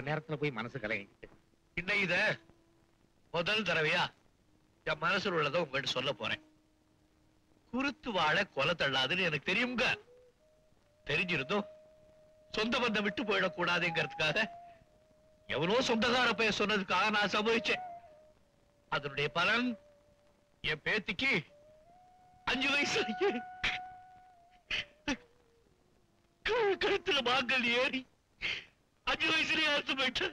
நேரத்துல போய் மனசு கலங்கிட்டு இன்னும் இத முதல் தடவையா என் மனசுல உள்ளதை உங்ககிட்ட சொல்ல போறேன் குருத்து வாழ கொலை தள்ளாதுன்னு எனக்கு தெரியுங்க தெரிஞ்சிருந்தும் சொந்த பந்தம் விட்டு போயிடக்கூடாதுங்கிறதுக்காக எவ்வளோ சொந்தக்கார பையன் சொன்னதுக்காக நான் சம்பவிச்சேன் அதனுடைய பலன் என் பேத்திக்கு அஞ்சு வயசு க- கழுத்துல மாங்கல் ஏறி அஞ்சு வயசுலயே அறுத்து போயிட்டேன்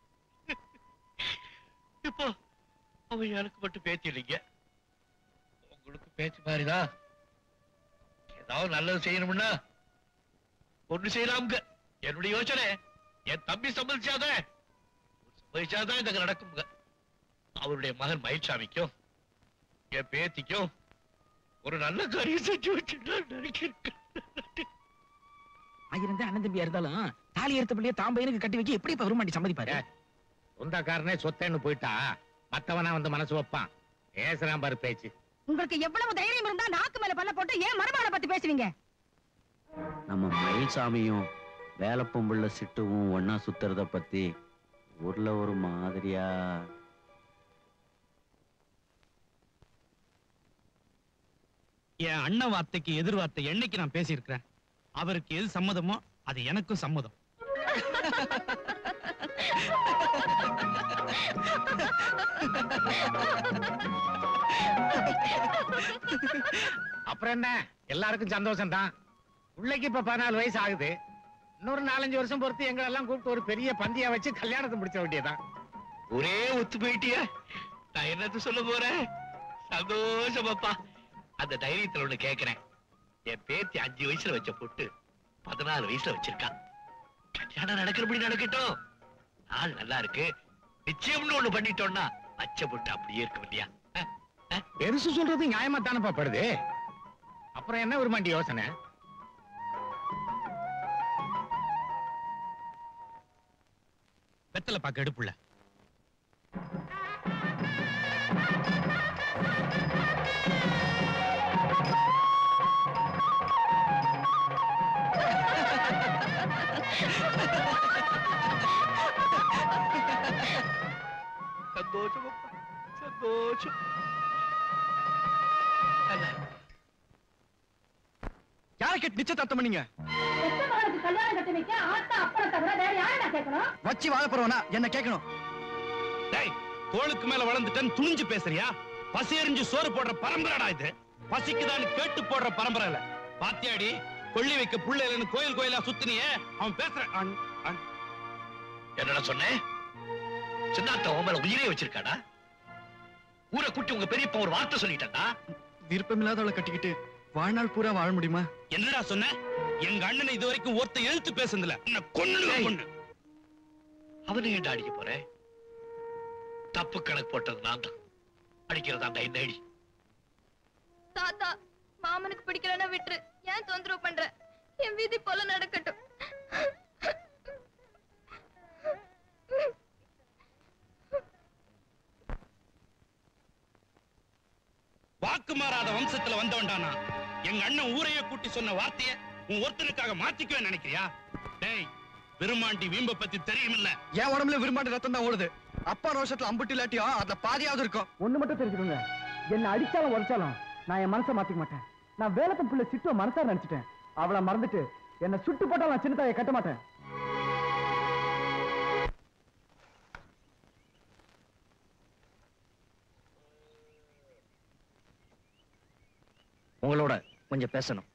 இப்போ அவன் எனக்கு மட்டும் பேத்தி இல்லைங்க உங்களுக்கு பேச்சு மாதிரிதான் ஏதாவது நல்லது செய்யணும்னா ஒண்ணு செய்யலாமுங்க என்னுடைய யோசனை என் தம்பி சம்மதிச்சாதான் சம்மதிச்சாதான் இந்த நடக்குங்க அவருடைய மகன் மயில்சாமிக்கும் என் பேத்திக்கும் ஒரு நல்ல காரியம் செஞ்சு வச்சுட்டு நினைக்கிறேன் ஆயிரம் தான் அண்ணன் தம்பியா இருந்தாலும் தாலி எடுத்த பிள்ளைய தாம் பையனுக்கு கட்டி வைக்க எப்படி இப்ப விரும்பாண்டி சம்மதிப்பாரு சொந்தக்காரனே சொத்தேன்னு போயிட்டா மத்தவனா வந்து மனசு வைப்பான் பேசுறான் பாரு பேச்சு உங்களுக்கு எவ்வளவு தைரியம் இருந்தா நாக்கு மேல பல்ல போட்டு ஏன் மருமகனை பத்தி பேசுவீங்க நம்ம மயில்சாமியும் வேலப்பொம்புள்ள சிட்டுவும் ஒன்னா சுத்துறத பத்தி ஊர்ல ஒரு மாதிரியா என் அண்ணன் வார்த்தைக்கு எதிர் வார்த்தை என்னைக்கு நான் பேசியிருக்கிறேன் அவருக்கு எது சம்மதமோ அது எனக்கும் சம்மதம் அப்புறம் என்ன எல்லாருக்கும் சந்தோஷம் தான் பிள்ளைக்கு இப்ப பதினாலு வயசு ஆகுது இன்னொரு நாலஞ்சு வருஷம் பொறுத்து எங்களை எல்லாம் கூப்பிட்டு ஒரு பெரிய பந்தியா வச்சு கல்யாணத்தை முடிச்ச வேண்டியதான் ஒரே ஒத்து போயிட்டிய நான் என்னத்த சொல்ல போறேன் சந்தோஷம் அப்பா அந்த தைரியத்துல ஒண்ணு கேக்குறேன் என் பேத்தி அஞ்சு வயசுல வச்ச பொட்டு பதினாலு வயசுல வச்சிருக்கா கல்யாணம் நடக்கிறபடி நடக்கட்டும் நாள் நல்லா இருக்கு நிச்சயம்னு ஒண்ணு பண்ணிட்டோம்னா வச்ச பொட்டு அப்படியே இருக்கும் இல்லையா அஹ், அஹ். பெருசு சொல்றது நியாயமா தானப்பா படுது அப்புறம் என்ன ஒரு மாண்டி யோசனை வெத்தலை பாக்க எடுப்புல சந்தோஷம் அப்பா சந்தோஷம் நல்லா இருக்கு. யாரை கேட்டு நிச்சயதார்த்தம் பண்ணீங்க மகனுக்கு கல்யாணம் கட்டி வைக்க ஆத்தா அப்பனை தவிர வேற யாரை நான் கேட்கணும் வச்சு வாழ போறவனா என்ன கேட்கணும் டேய் தோளுக்கு மேல வளர்ந்துட்டேன்னு துணிஞ்சு பேசுறியா பசி எறிஞ்சு சோறு போடுற பரம்பரைடா இது பசிக்குதான்னு கேட்டு போடுற பரம்பரை இல்ல பாத்தியாடி கொள்ளி வைக்க புள்ள இல்லைன்னு கோயில் கோயிலா சுத்தினியே அவன் பேசுறான் என்னடா சொன்னேன் சின்னாத்த உன் மேல உயிரே வச்சிருக்காடா ஊரை கூட்டி உங்க பெரியப்பா ஒரு வார்த்தை சொல்லிட்டாடா விருப்பமில்லாதவளை கட்டிக்கிட்டு வாழ்நாள் பூரா வாழ முடியுமா என்னடா சொன்ன எங்க அண்ணனை இது வரைக்கும் ஒருத்த எழுத்து பேசுனதுல என்ன கொன்னு ஏய். கொண்டு அவனை ஏன்டா அடிக்க போறேன் தப்பு கணக்கு போட்டது நான் தான் அடிக்கிறதா அந்த என்ன அடி தாத்தா மாமனுக்கு பிடிக்கலன்னா விட்டுரு ஏன் தொந்தரவு பண்ற என் விதி போல நடக்கட்டும் வாக்கு மாறாத வம்சத்துல வந்தவன்டானா எங்க அண்ணன் ஊரையே கூட்டி சொன்ன வார்த்தைய உன் ஒருத்தனுக்காக மாத்திக்கவே நினைக்கிறியா டேய் விருமாண்டி வீம்ப பத்தி தெரியுமில்ல என் உடம்புல விரும்பாண்ட ரத்தம் தான் ஓடுது அப்பா ரோஷத்துல அம்புட்டு இல்லாட்டியும் அதுல பாதியாவது இருக்கும் ஒண்ணு மட்டும் தெரிஞ்சுக்கோங்க என்ன அடிச்சாலும் உடைச்சாலும் நான் என் மனசை மாத்திக்க மாட்டேன் நான் வேலத்தம் புள்ள சிட்டுவ மனசா நினைச்சிட்டேன் அவளை மறந்துட்டு என்ன சுட்டு போட்டாலும் நான் சின்னதாயை கட்ட மாட்டேன் உங்களோட கொஞ்சம் பேசணும்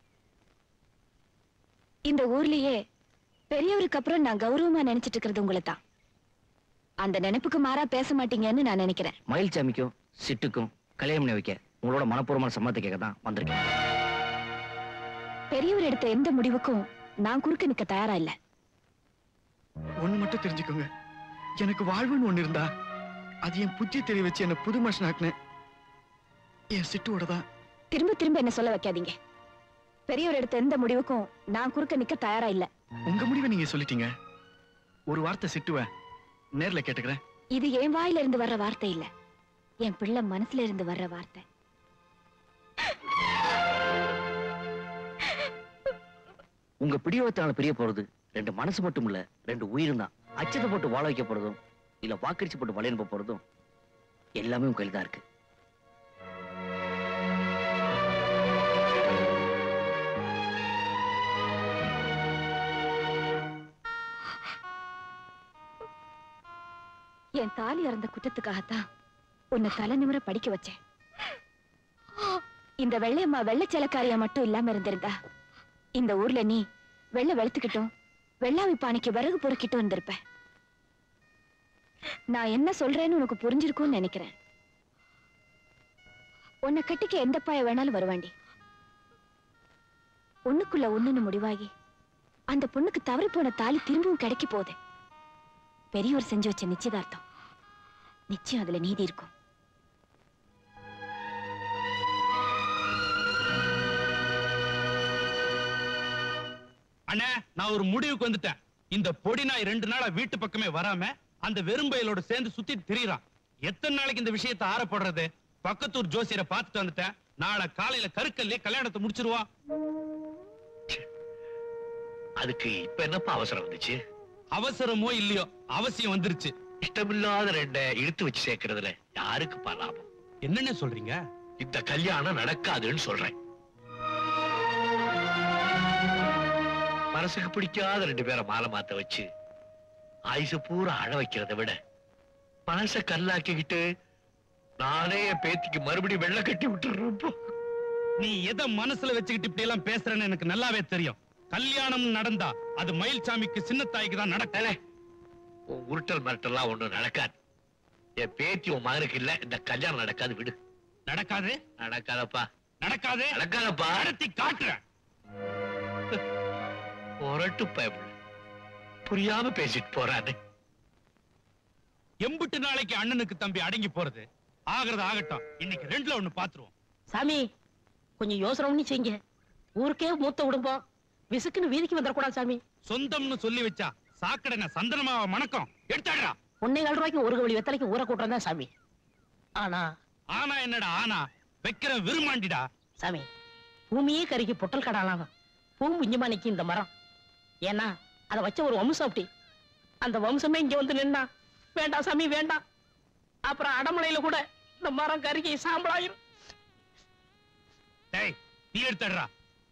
இந்த ஊர்லயே பெரியவருக்கு அப்புறம் நான் கௌரவமா நினைச்சிட்டு இருக்கிறது உங்களை தான் அந்த நினைப்புக்கு மாறா பேச மாட்டீங்கன்னு நான் நினைக்கிறேன் மயில்சாமிக்கும் சிட்டுக்கும் கல்யாணம் பண்ணி வைக்க உங்களோட மனப்பூர்வமான சம்மதத்தை கேட்க தான் வந்திருக்கேன் பெரியவர் எடுத்த எந்த முடிவுக்கும் நான் குறுக்க நிக்க தயாரா இல்ல ஒண்ணு மட்டும் தெரிஞ்சுக்கோங்க எனக்கு வாழ்வுன்னு ஒண்ணு இருந்தா அது என் புத்தி தெரிய வச்சு என்ன புது மனுஷனாக்குனேன் என் சிட்டுவோட தான் திரும்ப திரும்ப என்ன சொல்ல வைக்காதீங்க பெரியவர் எடுத்த எந்த முடிவுக்கும் நான் குறுக்க நிக்க தயாரா இல்ல உங்க முடிவை நீங்க சொல்லிட்டீங்க ஒரு வார்த்தை சிட்டுவ நேர்ல கேட்டுக்கிறேன் இது என் வாயில இருந்து வர்ற வார்த்தை இல்ல என் பிள்ளை மனசுல இருந்து வர்ற வார்த்தை உங்க பிடிவாதத்தால பிரிய போறது ரெண்டு மனசு மட்டும் இல்ல ரெண்டு உயிரும் தான் அச்சத்தை போட்டு வாழ வைக்க போறதும் இல்ல வாக்கரிச்சு போட்டு வளைய அனுப்ப போறதும் எல்லாமே உன் கையில தான் இருக்கு என் தாலி இறந்த குற்றத்துக்காகத்தான் உன்னை தலை நிமிர படிக்க வச்சேன் இந்த வெள்ளையம்மா வெள்ளச்சேலக்காரியா மட்டும் இல்லாம இருந்திருந்தா இந்த ஊர்ல நீ வெள்ளை வெளுத்துக்கிட்டும் வெள்ளாவி பானைக்கு விறகு பொறுக்கிட்டும் இருந்திருப்ப நான் என்ன சொல்றேன்னு உனக்கு புரிஞ்சிருக்கும்னு நினைக்கிறேன் உன்னை கட்டிக்க எந்த பாய வேணாலும் வருவாண்டி ஒண்ணுக்குள்ள ஒண்ணுன்னு முடிவாகி அந்த பொண்ணுக்கு தவறி போன தாலி திரும்பவும் கிடைக்க போகுது பெரியவர் செஞ்சு வச்ச நிச்சயதார்த்தம் நிச்சயம் அதுல நீதி இருக்கும் அண்ணே நான் ஒரு முடிவுக்கு வந்துட்டேன் இந்த பொடி நாய் ரெண்டு நாளா வீட்டு பக்கமே வராம அந்த வெறும்பயலோட சேர்ந்து சுத்திட்டு திரியறான் எத்தனை நாளைக்கு இந்த விஷயத்தை ஆறப்படுறது பக்கத்தூர் ஜோசியரை பார்த்துட்டு வந்துட்டேன் நாளை காலையில கருக்கல்லே கல்யாணத்தை முடிச்சிருவான் அதுக்கு இப்ப என்னப்பா அவசரம் வந்துச்சு அவசரமோ இல்லையோ அவசியம் வந்துருச்சு இஷ்டமில்லாத ரெண்ட இழுத்து வச்சு சேர்க்கறதுல யாருக்குப்பா லாபம் என்னென்ன சொல்றீங்க இந்த கல்யாணம் நடக்காதுன்னு சொல்றேன் மனசுக்கு பிடிக்காத ரெண்டு பேரை மாலை மாத்த வச்சு ஆயுசு பூரா அழ வைக்கிறத விட மனச கல்லாக்கிக்கிட்டு நானே என் பேத்திக்கு மறுபடியும் வெள்ள கட்டி விட்டுறப்போ நீ எதை மனசுல வச்சுக்கிட்டு இப்படி எல்லாம் பேசுறேன்னு எனக்கு நல்லாவே தெரியும் கல்யாணம் நடந்தா அது மயில்சாமிக்கு சின்னத்தாய்க்கு தான் நடக்கல உன் உருட்டல் மிரட்டல்லாம் ஒண்ணும் நடக்காது என் பேத்தி உன் மகனுக்கு இல்ல இந்த கல்யாணம் நடக்காது விடு நடக்காது நடக்காதப்பா நடக்காது நடக்காதப்பா நடத்தி காட்டுறேன் புரட்டு பயப்பட புரியாம பேசிட்டு போறானே எம்புட்டு நாளைக்கு அண்ணனுக்கு தம்பி அடங்கி போறது ஆகிறது ஆகட்டும் இன்னைக்கு ரெண்டுல ஒண்ணு பாத்துருவோம் சாமி கொஞ்சம் யோசனை பண்ணி செய்யுங்க ஊருக்கே மூத்த குடும்பம் விசுக்குன்னு வீதிக்கு வந்துடக்கூடாது சாமி சொந்தம்னு சொல்லி வச்சா சாக்கடை சந்தனமாவ மணக்கம் எடுத்தாடுறா ஒன்னே கால் ரூபாய்க்கு ஒரு வழி வெத்தலைக்கு ஊற கூட்டுறது தான் சாமி ஆனா ஆனா என்னடா ஆனா வைக்கிற விரும்மாண்டிடா சாமி பூமியே கருகி பொட்டல் கடாலாம் பூ புஞ்சமா நிக்கி இந்த மரம் ஏன்னா அதை வச்ச ஒரு வம்சம் அப்படி அந்த வம்சமே இங்க வந்து நின்னா வேண்டாம் சாமி வேண்டாம் அப்புறம் அடமலையில கூட இந்த மரம் கருகி சாம்பலாயிரும் டேய் நீ எடுத்தாடுறா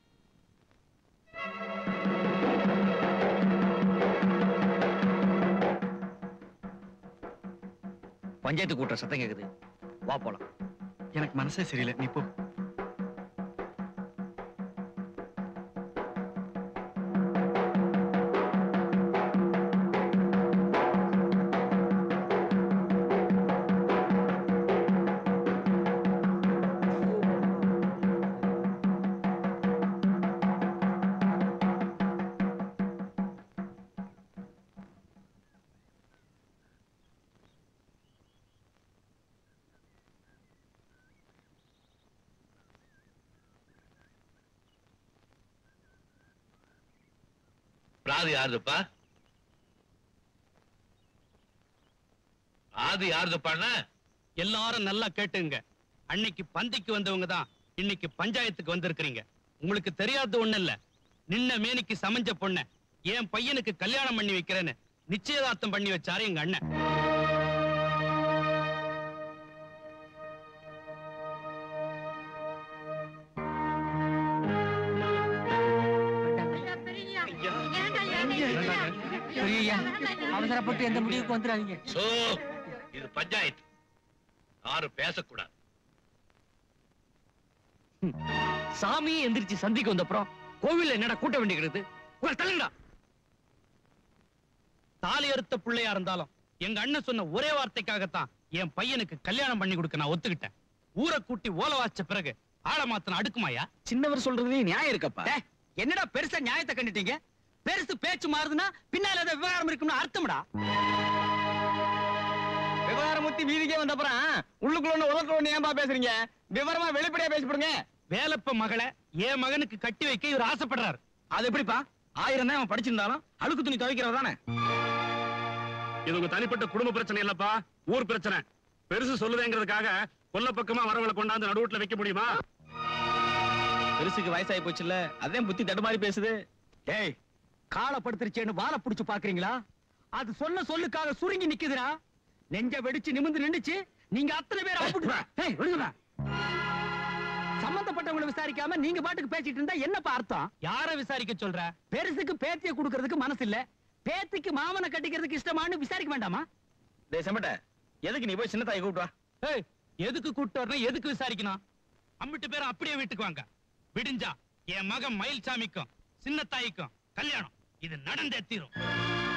பஞ்சாயத்து கூட்டுற சத்தம் கேக்குது வா போலாம் எனக்கு மனசே சரியில்லை நீ போ ராது யாருதுப்பா ராது யாருதுப்பாண்ணா எல்லாரும் நல்லா கேட்டுங்க அன்னைக்கு பந்திக்கு வந்தவங்க தான் இன்னைக்கு பஞ்சாயத்துக்கு வந்திருக்கிறீங்க உங்களுக்கு தெரியாத ஒண்ணு இல்ல நின்ன மேனிக்கு சமைஞ்ச பொண்ண என் பையனுக்கு கல்யாணம் பண்ணி வைக்கிறேன்னு நிச்சயதார்த்தம் பண்ணி வச்சாரு எங்க அண்ணன் அவசரப்பட்டு எந்த முடிவுக்கு வந்துடாதீங்க சோ இது பஞ்சாயத்து யாரும் பேசக்கூடாது சாமி எந்திரிச்சு சந்திக்கு வந்த அப்புறம் கோவில்ல என்னடா கூட்ட வேண்டியிருக்குது உங்களை தள்ளுங்கடா தாலி அறுத்த பிள்ளையா இருந்தாலும் எங்க அண்ணன் சொன்ன ஒரே வார்த்தைக்காகத்தான் என் பையனுக்கு கல்யாணம் பண்ணி கொடுக்க நான் ஒத்துக்கிட்டேன் ஊரை கூட்டி ஓல வாச்ச பிறகு ஆள மாத்தன அடுக்குமாயா சின்னவர் சொல்றதுலயே நியாயம் இருக்கப்பா என்னடா பெருசா நியாயத்தை கண்டுட்டீங்க பெருசு பேச்சு மாறுதுன்னா பின்னால ஏதோ விவகாரம் இருக்கும்னு அர்த்தம்டா விவகாரம் முத்தி வீதிக்கே வந்த அப்புறம் உள்ளுக்குள்ள ஒண்ணு உதட்டு ஒண்ணு ஏன்பா பேசுறீங்க விவரமா வெளிப்படையா பேசிப்படுங்க வேலப்ப மகளை என் மகனுக்கு கட்டி வைக்க இவர் ஆசைப்படுறாரு அது எப்படிப்பா ஆயிரம் தான் அவன் படிச்சிருந்தாலும் அழுக்கு துணி துவைக்கிறவ தானே இது உங்க தனிப்பட்ட குடும்ப பிரச்சனை இல்லப்பா ஊர் பிரச்சனை பெருசு சொல்லுதேங்கிறதுக்காக கொல்ல பக்கமா வரவளை கொண்டாந்து நடுவுட்ல வைக்க முடியுமா பெருசுக்கு வயசாகி போச்சுல்ல அதான் புத்தி தடுமாறி பேசுது டேய் காலை படுத்துருச்சேன்னு வாழை புடிச்சு பாக்குறீங்களா அது சொல்ல சொல்லுக்காக சுருங்கி நிக்குதுடா நெஞ்ச வெடிச்சு நிமிந்து நின்னுச்சு நீங்க அத்தனை பேர் அப்புட்டு ஏய் விடுங்கடா சம்பந்தப்பட்டவங்களை விசாரிக்காம நீங்க பாட்டுக்கு பேசிட்டு இருந்தா என்னப்பா அர்த்தம் யார விசாரிக்க சொல்ற பெருசுக்கு பேத்திய குடுக்கறதுக்கு மனசு இல்ல பேத்திக்கு மாமனை கட்டிக்கிறதுக்கு இஷ்டமான்னு விசாரிக்க வேண்டாமா டேய் செம்பட்ட எதுக்கு நீ போய் சின்ன தாயை கூப்பிட்டு வா ஏய் எதுக்கு கூட்டு வரணும் எதுக்கு விசாரிக்கணும் அம்பிட்டு பேரும் அப்படியே வீட்டுக்கு வாங்க விடிஞ்சா என் மகன் மயில்சாமிக்கும் சின்ன தாய்க்கும் கல்யாணம் இது நடந்தே தீரும்